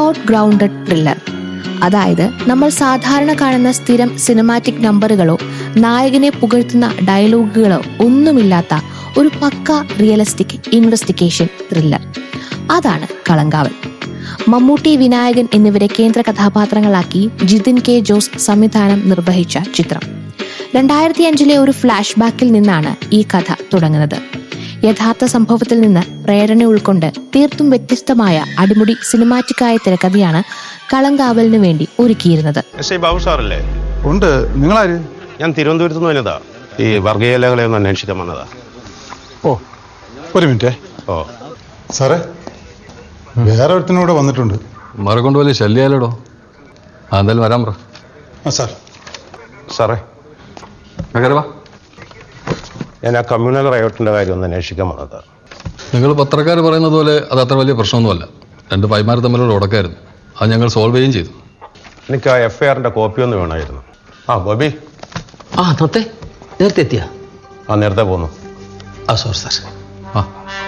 plot grounded thriller അതായത് നമ്മൾ സാധാരണ കാണുന്ന സ്ഥിരം സിനിമാറ്റിക് നമ്പറുകളോ നായകനെ പുകഴ്ത്തുന്ന ഡയലോഗുകളോ ഒന്നുമില്ലാത്ത ഒരു പക്ക റിയലിസ്റ്റിക് ഇൻവെസ്റ്റിഗേഷൻ ത്രില്ലർ അതാണ് കളങ്കാവൽ മമ്മൂട്ടി വിനായകൻ എന്നിവരെ കേന്ദ്ര കഥാപാത്രങ്ങളാക്കി ജിതിൻ കെ ജോസ് സംവിധാനം നിർവഹിച്ച ചിത്രം രണ്ടായിരത്തി അഞ്ചിലെ ഒരു ഫ്ലാഷ് ബാക്കിൽ നിന്നാണ് ഈ കഥ തുടങ്ങുന്നത് യഥാർത്ഥ സംഭവത്തിൽ നിന്ന് പ്രേരണ ഉൾക്കൊണ്ട് തീർത്തും വ്യത്യസ്തമായ അടിമുടി സിനിമാറ്റിക്കായ തിരക്കഥയാണ് കളങ്കാവലിനു വേണ്ടി ഒരുക്കിയിരുന്നത് എസ് ഐ ബാബു സാറല്ലേ ഉണ്ട് നിങ്ങളാര് ഞാൻ തിരുവനന്തപുരത്ത് നിന്ന് വന്നതാ ഈ വർഗീയലകളെ ഒന്ന് അന്വേഷിക്കാൻ വന്നതാ ഓ ഒരു മിനിറ്റേ ഓ സാറേ വേറെ ഒരുത്തിനൂടെ വന്നിട്ടുണ്ട് മറ കൊണ്ട് വലിയ ശല്യാലോടോ ആ എന്തായാലും വരാൻ പറ ആ സാർ സാറേ കയറി വാ ഞാൻ ആ കമ്മ്യൂണൽ റയോട്ടിന്റെ കാര്യം ഒന്ന് അന്വേഷിക്കാൻ വന്നതാ നിങ്ങൾ പത്രക്കാർ പറയുന്നത് പോലെ അത് അത്ര വലിയ പ്രശ്നമൊന്നുമല്ല രണ്ട് പൈമാർ തമ്മിലുള്ള ഉടക്കായിരുന്നു അത് ഞങ്ങൾ സോൾവ് ചെയ്യുകയും ചെയ്തു എനിക്ക് ആ എഫ് ഐ ആറിന്റെ കോപ്പി ഒന്ന് വേണമായിരുന്നു ആ ബോബി ആ നത്തെ നേരത്തെ എത്തിയ ആ നേരത്തെ പോന്നു ആ സോറി സാർ ആ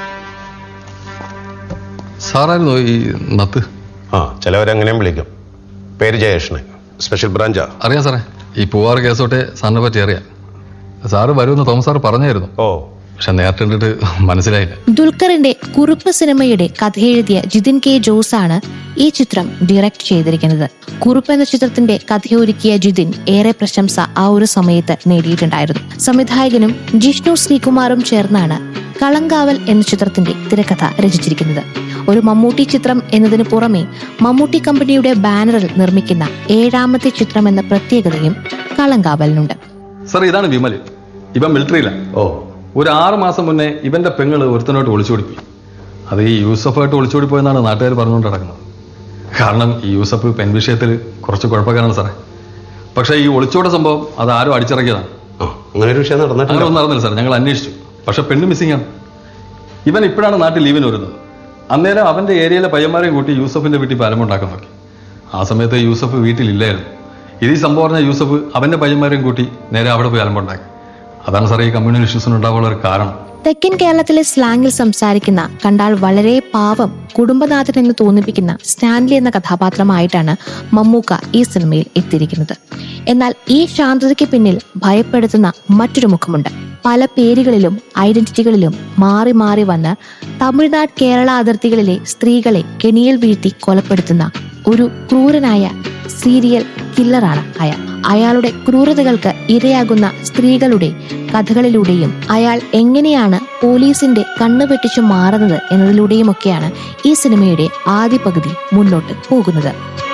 സാറായിരുന്നു ഈ നത്ത് ആ ചിലവരെങ്ങനെയും വിളിക്കും പേര് ജയേഷന് സ്പെഷ്യൽ ബ്രാഞ്ചാ അറിയാം സാറേ ഈ പൂവാറ് കേസോട്ടെ സാറിനെ പറ്റി അറിയാം സാറ് വരുമെന്ന് തോമസ് സാർ പറഞ്ഞായിരുന്നു ഓ പക്ഷെ നേരത്തെ കണ്ടിട്ട് മനസ്സിലായില്ല ദുൽഖറിന്റെ കുറുപ്പ് സിനിമയുടെ കഥയെഴുതിയ ജിതിൻ കെ ജോസ് ആണ് ഈ ചിത്രം ഡയറക്ട് ചെയ്തിരിക്കുന്നത് കുറുപ്പ് എന്ന ചിത്രത്തിന്റെ കഥയൊരുക്കിയ ജിതിൻ ഏറെ പ്രശംസ ആ ഒരു സമയത്ത് നേടിയിട്ടുണ്ടായിരുന്നു സംവിധായകനും ജിഷ്ണു ശ്രീകുമാറും ചേർന്നാണ് കളങ്കാവൽ എന്ന ചിത്രത്തിന്റെ തിരക്കഥ രചിച്ചിരിക്കുന്നത് ഒരു മമ്മൂട്ടി ചിത്രം എന്നതിനു പുറമെ മമ്മൂട്ടി കമ്പനിയുടെ ബാനറിൽ നിർമ്മിക്കുന്ന ഏഴാമത്തെ ചിത്രം എന്ന പ്രത്യേകതയും കളങ്കാവലിനുണ്ട് സാർ ഇതാണ് വിമല് ഇവൻ മിലിറ്ററിയിലാണ് ഓ ഒരു ആറ് മാസം മുന്നേ ഇവന്റെ പെങ്ങള് ഒരുത്തനോട്ട് ഒളിച്ചോടിപ്പോയി അത് ഈ യൂസഫായിട്ട് ഒളിച്ചോടി പോയെന്നാണ് നാട്ടുകാർ പറഞ്ഞുകൊണ്ട് നടക്കുന്നത് കാരണം ഈ യൂസഫ് പെൺ വിഷയത്തിൽ കുറച്ച് കുഴപ്പക്കാരാണ് സാറേ പക്ഷേ ഈ ഒളിച്ചോട സംഭവം അത് ആരും അടിച്ചിറക്കിയതാണ് ആ അങ്ങനെ ഒരു വിഷയം അങ്ങനെ നടന്നിട്ടില്ല ഒന്നും നടന്നില്ല സാർ ഞങ്ങൾ അന്വേഷിച്ചു പക്ഷെ പെണ്ണ് മിസ്സിംഗ് ആണ് ഇവൻ ഇപ്പോഴാണ് നാട്ടിൽ ലീവിന് വരുന്നത് അന്നേരം അവന്റെ ഏരിയയിലെ പയ്യന്മാരെയും കൂട്ടി യൂസഫിന്റെ വീട്ടിൽ പാലമുണ്ടാക്കാൻ നോക്കി ആ സമയത്ത് യൂസഫ് വീട്ടിലില്ലായിരുന്നു ഇത് ഈ സംഭവം പറഞ്ഞ യൂസഫ് അവന്റെ പയ്യന്മാരെയും കൂട്ടി നേരെ അവിടെ പോയി അലമ്പുണ്ടാക്കി അതാണ് സാറേ ഈ കമ്മ്യൂണൽ ഇഷ്യൂസിന് ഉണ്ടാകാനുള്ള ഒരു കാരണം തെക്കൻ കേരളത്തിലെ സ്ലാങ്ങിൽ സംസാരിക്കുന്ന കണ്ടാൽ വളരെ പാവം കുടുംബനാഥൻ എന്ന് തോന്നിപ്പിക്കുന്ന സ്റ്റാൻലി എന്ന കഥാപാത്രമായിട്ടാണ് മമ്മൂക്ക ഈ സിനിമയിൽ എത്തിയിരിക്കുന്നത് എന്നാൽ ഈ ശാന്തതയ്ക്ക് പിന്നിൽ ഭയപ്പെടുത്തുന്ന മറ്റൊരു മുഖമുണ്ട് പല പേരുകളിലും ഐഡന്റിറ്റികളിലും മാറി മാറി വന്ന് തമിഴ്നാട് കേരള അതിർത്തികളിലെ സ്ത്രീകളെ കെണിയിൽ വീഴ്ത്തി കൊലപ്പെടുത്തുന്ന ഒരു ക്രൂരനായ സീരിയൽ കില്ലറാണ് അയാൾ അയാളുടെ ക്രൂരതകൾക്ക് ഇരയാകുന്ന സ്ത്രീകളുടെ കഥകളിലൂടെയും അയാൾ എങ്ങനെയാണ് പോലീസിന്റെ കണ്ണു വെട്ടിച്ചു മാറുന്നത് എന്നതിലൂടെയുമൊക്കെയാണ് ഈ സിനിമയുടെ ആദ്യ പകുതി മുന്നോട്ട് പോകുന്നത്